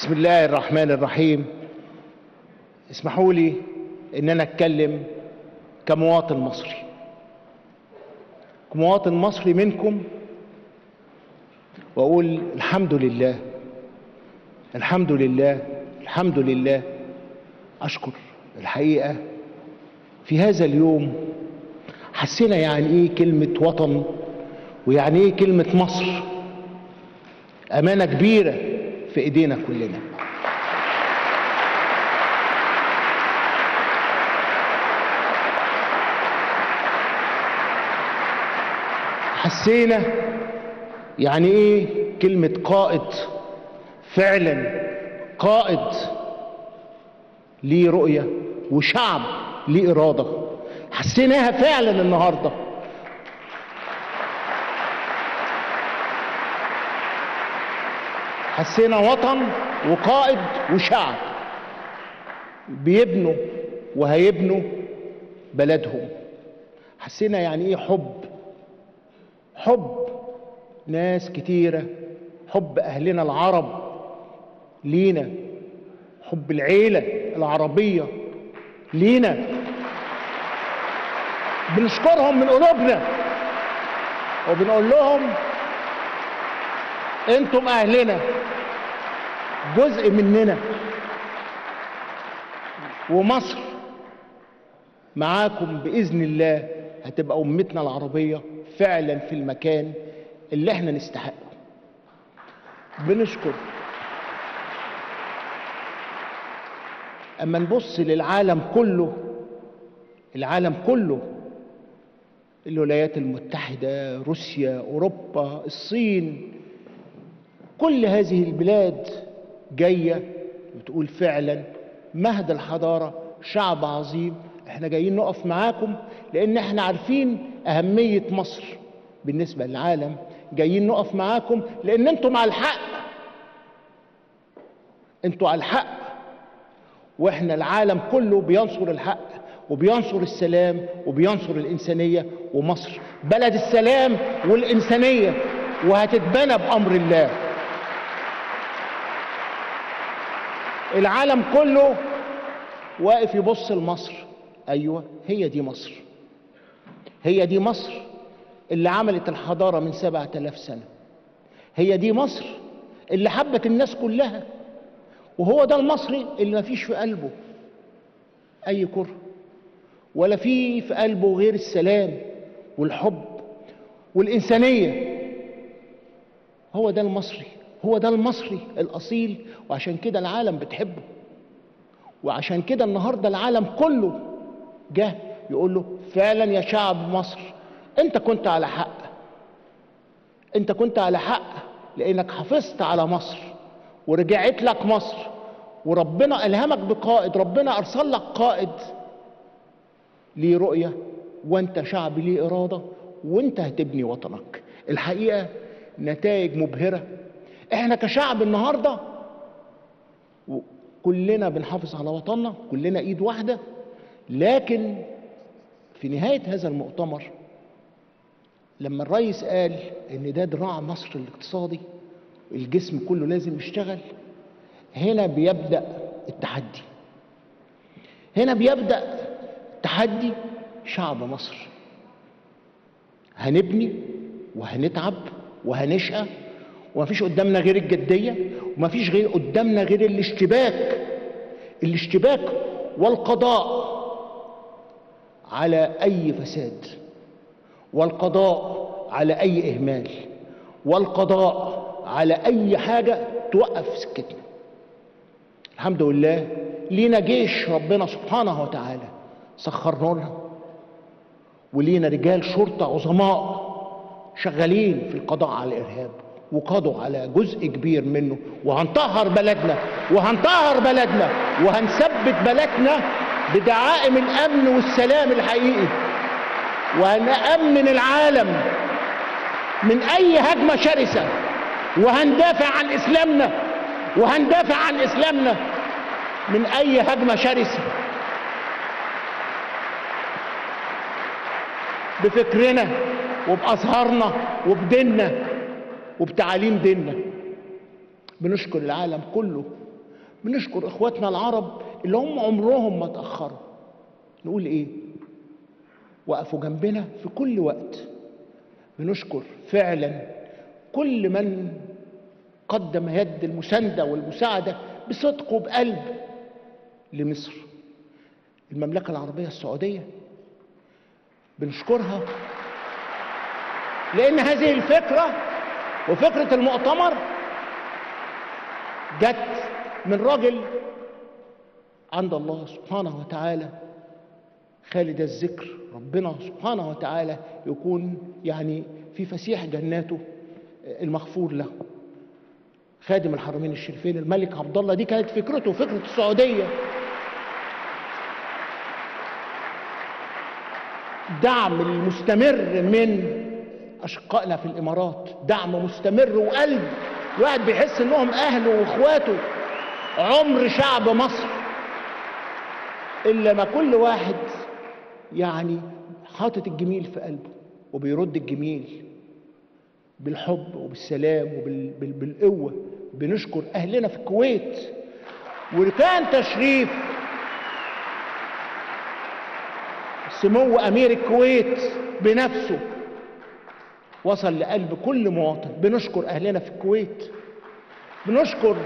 بسم الله الرحمن الرحيم اسمحوا لي ان انا اتكلم كمواطن مصري كمواطن مصري منكم واقول الحمد لله الحمد لله الحمد لله اشكر الحقيقه في هذا اليوم حسينا يعني ايه كلمه وطن ويعني ايه كلمه مصر امانه كبيره في ايدينا كلنا حسينا يعني ايه كلمه قائد فعلا قائد ليه رؤيه وشعب ليه اراده حسيناها فعلا النهارده حسينا وطن وقائد وشعب بيبنوا وهيبنوا بلدهم حسينا يعني ايه حب حب ناس كتيره حب اهلنا العرب لينا حب العيله العربيه لينا بنشكرهم من قلوبنا وبنقول لهم انتم اهلنا جزء مننا ومصر معاكم باذن الله هتبقى امتنا العربيه فعلا في المكان اللي احنا نستحقه بنشكر اما نبص للعالم كله العالم كله الولايات المتحده روسيا اوروبا الصين كل هذه البلاد جايه بتقول فعلا مهد الحضاره شعب عظيم احنا جايين نقف معاكم لان احنا عارفين اهميه مصر بالنسبه للعالم جايين نقف معاكم لان انتم على الحق انتوا على الحق واحنا العالم كله بينصر الحق وبينصر السلام وبينصر الانسانيه ومصر بلد السلام والانسانيه وهتتبنى بامر الله العالم كله واقف يبص لمصر ايوه هي دي مصر هي دي مصر اللي عملت الحضاره من سبعة آلاف سنه هي دي مصر اللي حبت الناس كلها وهو ده المصري اللي مفيش في قلبه اي كره ولا في في قلبه غير السلام والحب والانسانيه هو ده المصري هو ده المصري الاصيل وعشان كده العالم بتحبه وعشان كده النهارده العالم كله جه يقول له فعلا يا شعب مصر انت كنت على حق انت كنت على حق لانك حافظت على مصر ورجعت لك مصر وربنا الهمك بقائد ربنا ارسل لك قائد ليه رؤيه وانت شعب ليه اراده وانت هتبني وطنك الحقيقه نتائج مبهره احنا كشعب النهارده كلنا بنحافظ على وطننا كلنا ايد واحده لكن في نهايه هذا المؤتمر لما الرئيس قال ان ده دراع مصر الاقتصادي الجسم كله لازم يشتغل هنا بيبدا التحدي هنا بيبدا تحدي شعب مصر هنبني وهنتعب وهنشقى ومفيش قدامنا غير الجديه ومفيش غير قدامنا غير الاشتباك الاشتباك والقضاء على اي فساد والقضاء على اي اهمال والقضاء على اي حاجه توقف سكتنا الحمد لله لينا جيش ربنا سبحانه وتعالى سخرنا لنا ولينا رجال شرطه عظماء شغالين في القضاء على الارهاب وقضوا على جزء كبير منه وهنطهر بلدنا وهنطهر بلدنا وهنثبت بلدنا بدعائم الامن والسلام الحقيقي وهنأمن العالم من اي هجمه شرسه وهندافع عن اسلامنا وهندافع عن اسلامنا من اي هجمه شرسه بفكرنا وبأزهارنا وبديننا وبتعاليم ديننا بنشكر العالم كله بنشكر اخواتنا العرب اللي هم عمرهم ما تاخروا نقول ايه وقفوا جنبنا في كل وقت بنشكر فعلا كل من قدم يد المسانده والمساعده بصدق وبقلب لمصر المملكه العربيه السعوديه بنشكرها لان هذه الفكره وفكره المؤتمر جت من راجل عند الله سبحانه وتعالى خالد الذكر ربنا سبحانه وتعالى يكون يعني في فسيح جناته المغفور له خادم الحرمين الشريفين الملك عبد الله دي كانت فكرته فكره السعوديه دعم المستمر من اشقائنا في الامارات دعم مستمر وقلب الواحد بيحس انهم اهله واخواته عمر شعب مصر الا ما كل واحد يعني حاطط الجميل في قلبه وبيرد الجميل بالحب وبالسلام وبالقوه بنشكر اهلنا في الكويت وكان تشريف سمو امير الكويت بنفسه وصل لقلب كل مواطن بنشكر اهلنا في الكويت بنشكر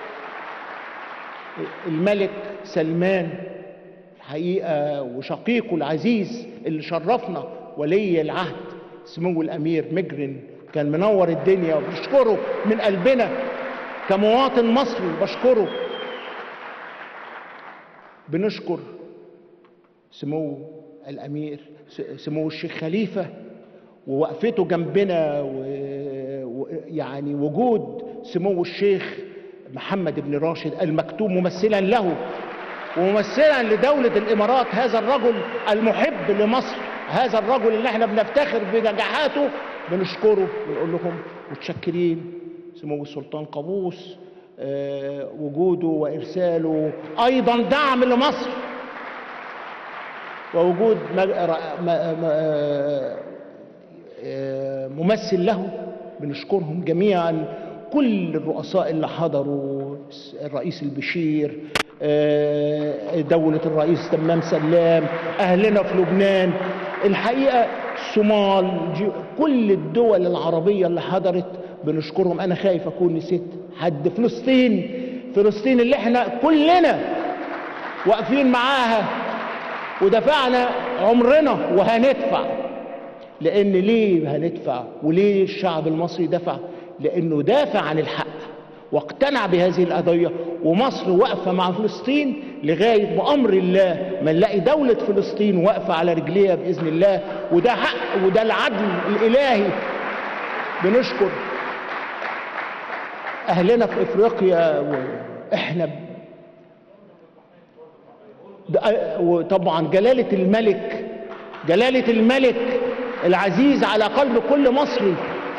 الملك سلمان الحقيقه وشقيقه العزيز اللي شرفنا ولي العهد سمو الامير مجرن كان منور الدنيا وبنشكره من قلبنا كمواطن مصري بشكره بنشكر سمو الامير سمو الشيخ خليفه ووقفته جنبنا ويعني وجود سمو الشيخ محمد بن راشد المكتوب ممثلا له وممثلا لدولة الإمارات هذا الرجل المحب لمصر هذا الرجل اللي احنا بنفتخر بنجاحاته بنشكره ونقول لهم متشكرين سمو السلطان قابوس آه وجوده وإرساله أيضا دعم لمصر ووجود ممثل له بنشكرهم جميعا كل الرؤساء اللي حضروا الرئيس البشير دولة الرئيس تمام سلام أهلنا في لبنان الحقيقة الصومال كل الدول العربية اللي حضرت بنشكرهم أنا خايف أكون نسيت حد فلسطين فلسطين اللي احنا كلنا واقفين معاها ودفعنا عمرنا وهندفع لان ليه هندفع وليه الشعب المصري دفع لانه دافع عن الحق واقتنع بهذه القضيه ومصر واقفه مع فلسطين لغايه بامر الله ما نلاقي دوله فلسطين واقفه على رجليها باذن الله وده حق وده العدل الالهي بنشكر اهلنا في افريقيا واحنا وطبعا جلاله الملك جلاله الملك العزيز على قلب كل مصري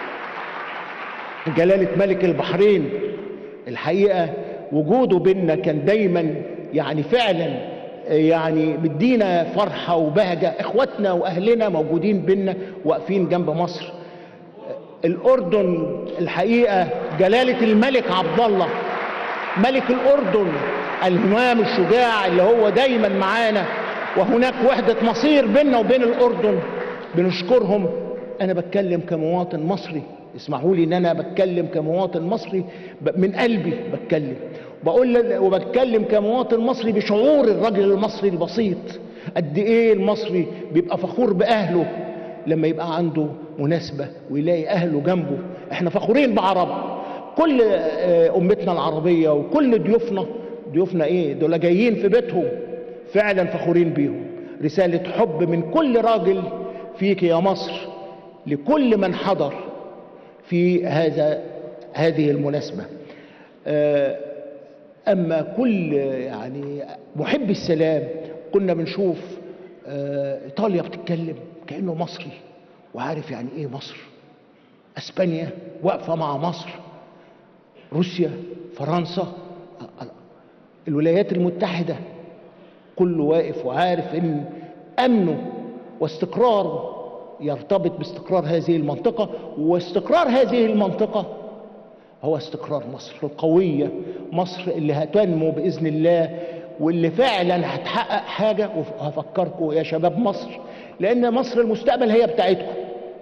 جلالة ملك البحرين الحقيقة وجوده بينا كان دايما يعني فعلا يعني مدينا فرحة وبهجة اخواتنا واهلنا موجودين بينا واقفين جنب مصر الاردن الحقيقة جلالة الملك عبد الله ملك الاردن الهمام الشجاع اللي هو دايما معانا وهناك وحدة مصير بيننا وبين الاردن بنشكرهم انا بتكلم كمواطن مصري اسمحوا لي ان انا بتكلم كمواطن مصري من قلبي بتكلم بقول وبتكلم كمواطن مصري بشعور الراجل المصري البسيط قد ايه المصري بيبقى فخور باهله لما يبقى عنده مناسبة ويلاقي اهله جنبه احنا فخورين بعرب كل امتنا العربية وكل ضيوفنا ضيوفنا ايه دول جايين في بيتهم فعلا فخورين بيهم رسالة حب من كل راجل فيك يا مصر لكل من حضر في هذا هذه المناسبة أما كل يعني محب السلام كنا بنشوف إيطاليا بتتكلم كأنه مصري وعارف يعني إيه مصر أسبانيا واقفة مع مصر روسيا فرنسا الولايات المتحدة كله واقف وعارف إن أمنه واستقراره يرتبط باستقرار هذه المنطقة واستقرار هذه المنطقة هو استقرار مصر القوية مصر اللي هتنمو بإذن الله واللي فعلا هتحقق حاجة وهفكركم يا شباب مصر لأن مصر المستقبل هي بتاعتكم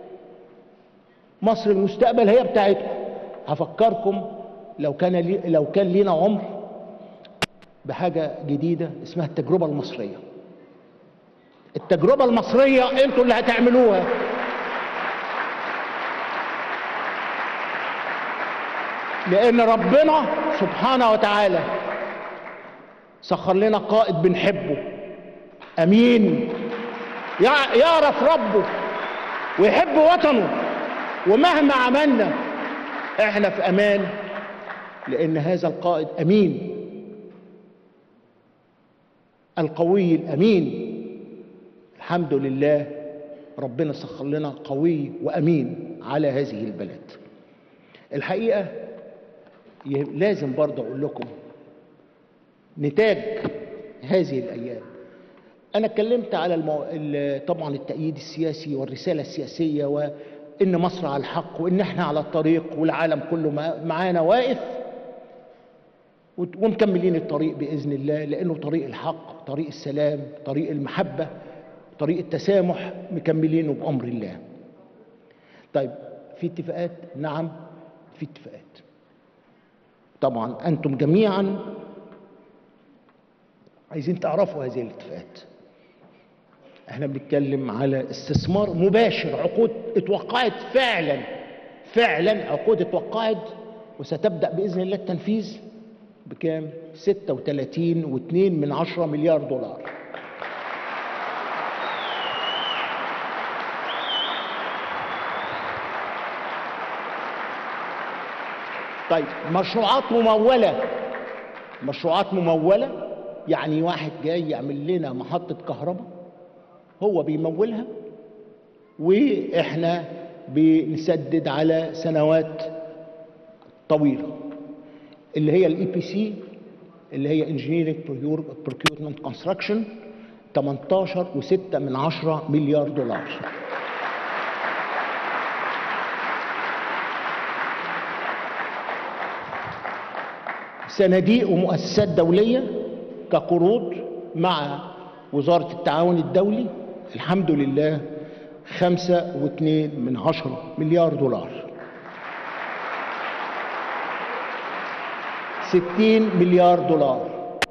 مصر المستقبل هي بتاعتكم هفكركم لو كان لي لو كان لينا عمر بحاجة جديدة اسمها التجربة المصرية التجربة المصرية انتوا اللي هتعملوها لأن ربنا سبحانه وتعالى سخر لنا قائد بنحبه أمين يع- يعرف ربه ويحب وطنه ومهما عملنا احنا في أمان لأن هذا القائد أمين القوي الأمين الحمد لله ربنا سخر لنا قوي وأمين على هذه البلد الحقيقة ي- لازم برضه أقول لكم نتاج هذه الأيام أنا اتكلمت على المو... ال- طبعا التأييد السياسي والرسالة السياسية وإن مصر على الحق وإن إحنا على الطريق والعالم كله مع- معانا واقف وت- ومكملين الطريق بإذن الله لأنه طريق الحق طريق السلام طريق المحبة طريق التسامح مكملينه بأمر الله طيب في اتفاقات نعم في اتفاقات طبعا أنتم جميعا عايزين تعرفوا هذه الاتفاقات احنا بنتكلم على استثمار مباشر عقود اتوقعت فعلا فعلا عقود اتوقعت وستبدأ بإذن الله التنفيذ بكام 36 و2 من عشرة مليار دولار طيب مشروعات ممولة مشروعات ممولة يعني واحد جاي يعمل لنا محطة كهرباء هو بيمولها واحنا بنسدد على سنوات طويلة اللي هي الاي بي سي اللي هي انجينيرنج بروكيورمنت كونستراكشن 18 و6 من 10 مليار دولار صناديق ومؤسسات دولية كقروض مع وزارة التعاون الدولي الحمد لله خمسة واثنين من عشرة مليار دولار ستين مليار دولار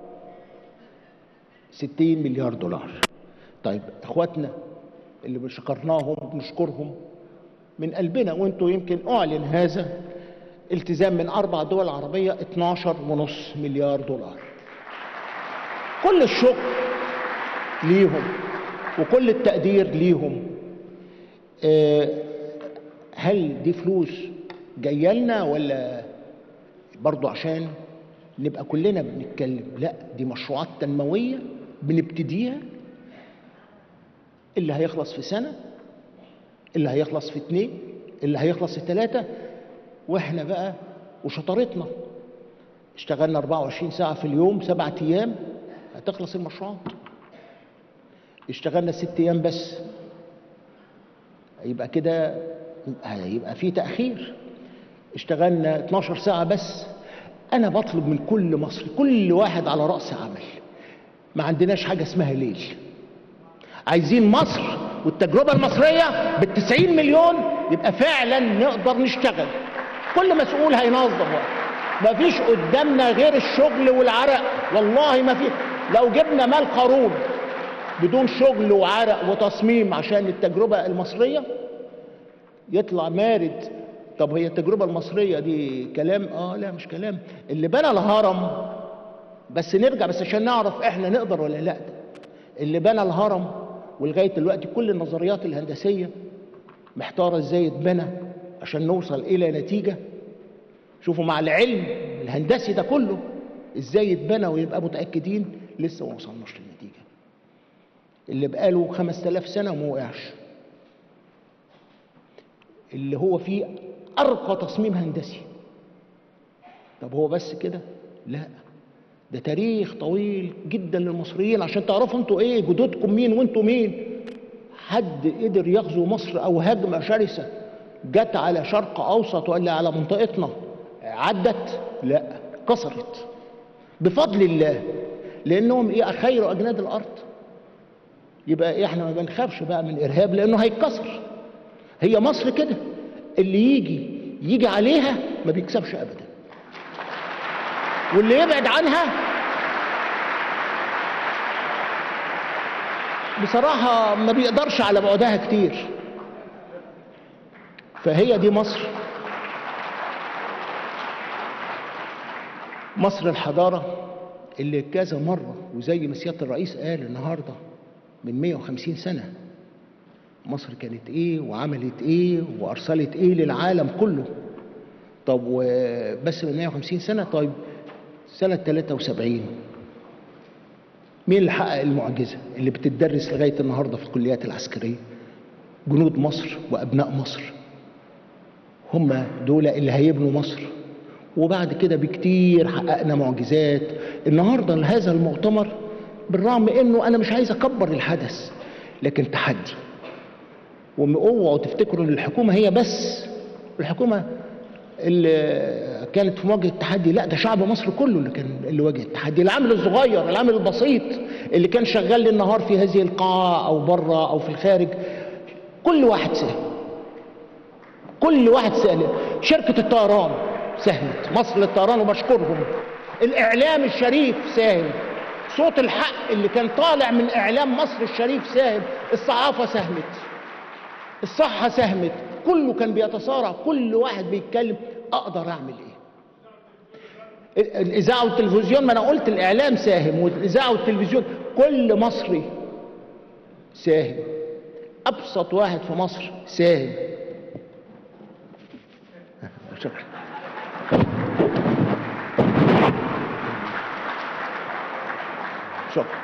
ستين مليار دولار طيب اخواتنا اللي شكرناهم وبنشكرهم من قلبنا وانتوا يمكن اعلن هذا التزام من اربع دول عربيه 12 ونص مليار دولار كل الشكر ليهم وكل التقدير ليهم آه، هل دي فلوس جايه لنا ولا برضو عشان نبقى كلنا بنتكلم لا دي مشروعات تنمويه بنبتديها اللي هيخلص في سنه اللي هيخلص في اتنين اللي هيخلص في ثلاثه واحنا بقى وشطارتنا اشتغلنا 24 ساعة في اليوم سبعة أيام هتخلص المشروعات اشتغلنا ست أيام بس يبقى كده هيبقى في تأخير اشتغلنا 12 ساعة بس أنا بطلب من كل مصري كل واحد على رأس عمل ما عندناش حاجة اسمها ليل عايزين مصر والتجربة المصرية بالتسعين مليون يبقى فعلا نقدر نشتغل كل مسؤول هينظم وقت مفيش قدامنا غير الشغل والعرق والله ما في لو جبنا مال قارون بدون شغل وعرق وتصميم عشان التجربة المصرية يطلع مارد طب هي التجربة المصرية دي كلام اه لا مش كلام اللي بنى الهرم بس نرجع بس عشان نعرف احنا نقدر ولا لا اللي بنى الهرم ولغاية دلوقتي كل النظريات الهندسية محتارة ازاي اتبنى عشان نوصل الى نتيجة شوفوا مع العلم الهندسي ده كله ازاي يتبنى ويبقى متأكدين لسه ما وصلناش للنتيجة اللي بقاله 5000 سنة وما وقعش اللي هو فيه أرقى تصميم هندسي طب هو بس كده لا ده تاريخ طويل جدا للمصريين عشان تعرفوا انتوا ايه جدودكم مين وانتوا مين حد قدر يغزو مصر او هجمه شرسه جت على شرق اوسط ولا على منطقتنا عدت لا كسرت بفضل الله لانهم ايه خير اجناد الارض يبقى احنا ما بنخافش بقى من ارهاب لانه هيتكسر هي مصر كده اللي يجي يجي عليها ما بيكسبش ابدا واللي يبعد عنها بصراحة ما بيقدرش على بعدها كتير فهي دي مصر مصر الحضارة اللي كذا مرة وزي ما سيادة الرئيس قال النهاردة من 150 سنة مصر كانت ايه وعملت ايه وارسلت ايه للعالم كله طب وبس من 150 سنة طيب سنة 73 مين اللي حقق المعجزة اللي بتدرس لغاية النهاردة في الكليات العسكرية جنود مصر وأبناء مصر هم دول اللي هيبنوا مصر وبعد كده بكتير حققنا معجزات النهارده لهذا المؤتمر بالرغم انه انا مش عايز اكبر الحدث لكن تحدي واوعوا تفتكروا ان الحكومه هي بس الحكومه اللي كانت في مواجهه التحدي لا ده شعب مصر كله اللي كان اللي واجه التحدي العامل الصغير العامل البسيط اللي كان شغال للنهار في هذه القاعه او بره او في الخارج كل واحد ساهم كل واحد ساهم شركه الطيران ساهمت مصر للطيران وبشكرهم الاعلام الشريف ساهم صوت الحق اللي كان طالع من اعلام مصر الشريف ساهم الصحافه ساهمت الصحه ساهمت كله كان بيتصارع كل واحد بيتكلم اقدر اعمل ايه الاذاعه والتلفزيون ما انا قلت الاعلام ساهم والاذاعه والتلفزيون كل مصري ساهم ابسط واحد في مصر ساهم شكرا شكرا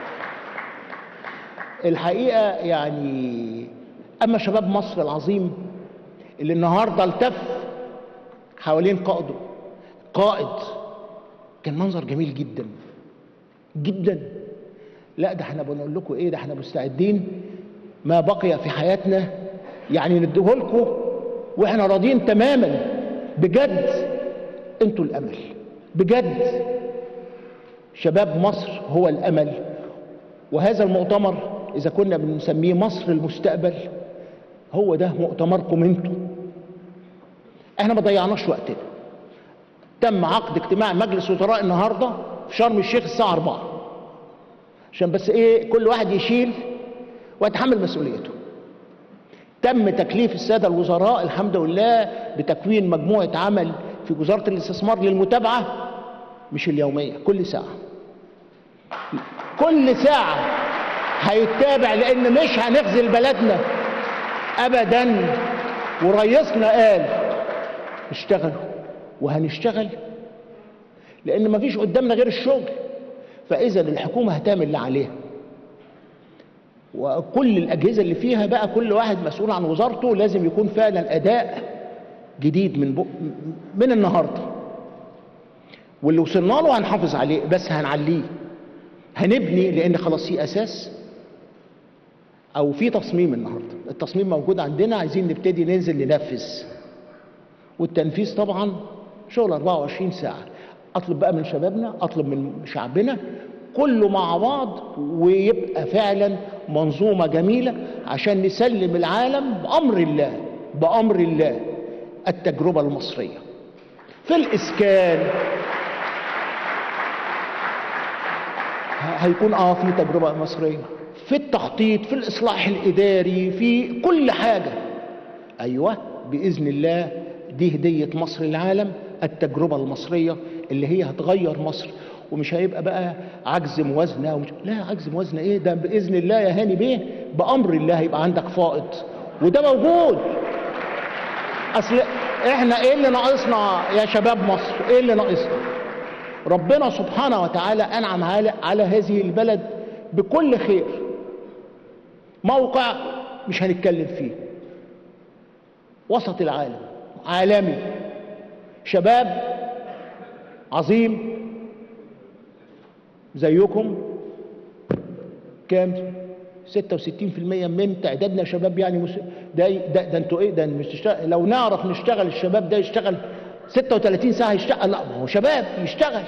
الحقيقه يعني اما شباب مصر العظيم اللي النهارده التف حوالين قائده قائد كان منظر جميل جدا جدا لا ده احنا بنقول لكم ايه ده احنا مستعدين ما بقي في حياتنا يعني نديه لكم واحنا راضيين تماما بجد انتوا الامل بجد شباب مصر هو الامل وهذا المؤتمر اذا كنا بنسميه مصر المستقبل هو ده مؤتمركم انتوا احنا ما ضيعناش وقتنا تم عقد اجتماع مجلس وزراء النهارده في شرم الشيخ الساعه 4 عشان بس ايه كل واحد يشيل ويتحمل مسؤوليته تم تكليف الساده الوزراء الحمد لله بتكوين مجموعه عمل في وزاره الاستثمار للمتابعه مش اليوميه كل ساعه كل ساعه هيتابع لان مش هنخزل بلدنا ابدا ورئيسنا قال اشتغلوا وهنشتغل لان مفيش قدامنا غير الشغل فاذا الحكومه هتعمل اللي عليها وكل الاجهزه اللي فيها بقى كل واحد مسؤول عن وزارته لازم يكون فعلا اداء جديد من بق من النهارده واللي وصلنا له هنحافظ عليه بس هنعليه هنبني لان خلاص في اساس او في تصميم النهارده التصميم موجود عندنا عايزين نبتدي ننزل ننفذ والتنفيذ طبعا شغل 24 ساعه اطلب بقى من شبابنا اطلب من شعبنا كله مع بعض ويبقى فعلا منظومه جميله عشان نسلم العالم بامر الله بامر الله التجربه المصريه في الاسكان هيكون اه في تجربه مصريه في التخطيط في الاصلاح الاداري في كل حاجه ايوه باذن الله دي هديه مصر للعالم التجربه المصريه اللي هي هتغير مصر ومش هيبقى بقى عجز موازنه ومش... لا عجز موازنه ايه ده باذن الله يا هاني بيه بامر الله هيبقى عندك فائض وده موجود اصل احنا ايه اللي ناقصنا يا شباب مصر ايه اللي ناقصنا ربنا سبحانه وتعالى انعم على, على هذه البلد بكل خير موقع مش هنتكلم فيه وسط العالم عالمي شباب عظيم زيكم كام 66% من تعدادنا شباب يعني مس... ده ده, ده انتوا ايه ده مش تشتغل لو نعرف نشتغل الشباب ده يشتغل 36 ساعة يشتغل لا ما هو شباب يشتغل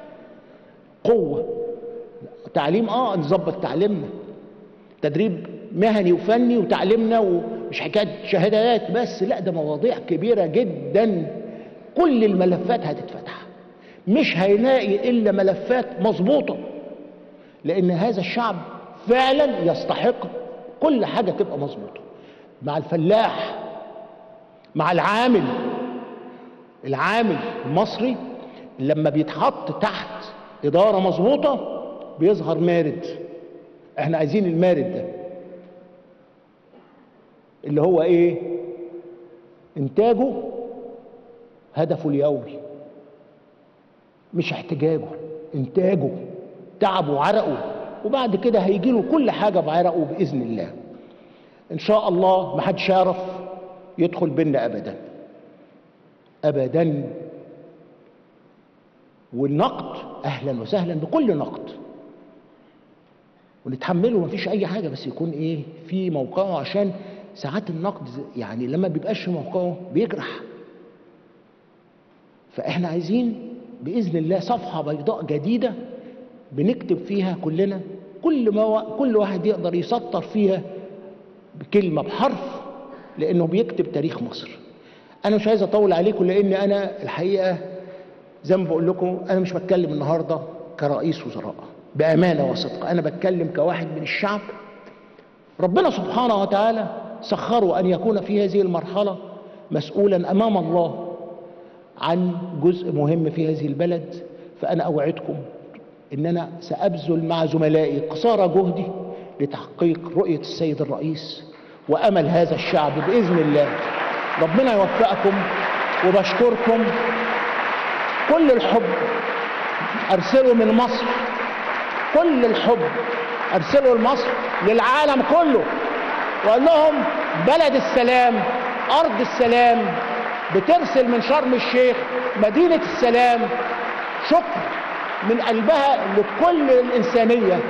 قوة تعليم اه نظبط تعليمنا تدريب مهني وفني وتعليمنا ومش حكاية شهادات بس لا ده مواضيع كبيرة جدا كل الملفات هتتفتح مش هيلاقي إلا ملفات مظبوطة لأن هذا الشعب فعلا يستحق كل حاجة تبقى مظبوطة مع الفلاح مع العامل العامل المصري لما بيتحط تحت إدارة مظبوطة بيظهر مارد احنا عايزين المارد ده اللي هو ايه انتاجه هدفه اليومي مش احتجاجه انتاجه تعبه وعرقه وبعد كده هيجي له كل حاجة بعرقه بإذن الله إن شاء الله ما حدش يعرف يدخل بينا أبدا أبدا والنقد أهلا وسهلا بكل نقد ونتحمله مفيش أي حاجة بس يكون إيه في موقعه عشان ساعات النقد يعني لما بيبقاش في موقعه بيجرح فإحنا عايزين بإذن الله صفحة بيضاء جديدة بنكتب فيها كلنا كل ما كل واحد يقدر يسطر فيها بكلمة بحرف لأنه بيكتب تاريخ مصر أنا مش عايز أطول عليكم لأن أنا الحقيقة زي ما بقول لكم أنا مش بتكلم النهاردة كرئيس وزراء بأمانة وصدق أنا بتكلم كواحد من الشعب ربنا سبحانه وتعالى سخره أن يكون في هذه المرحلة مسؤولا أمام الله عن جزء مهم في هذه البلد فأنا أوعدكم ان انا سابذل مع زملائي قصارى جهدي لتحقيق رؤيه السيد الرئيس وامل هذا الشعب باذن الله ربنا يوفقكم وبشكركم كل الحب ارسله من مصر كل الحب ارسله لمصر للعالم كله واقول لهم بلد السلام ارض السلام بترسل من شرم الشيخ مدينه السلام شكر من قلبها لكل الإنسانية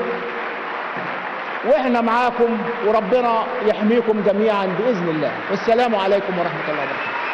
وإحنا معاكم وربنا يحميكم جميعا بإذن الله والسلام عليكم ورحمة الله وبركاته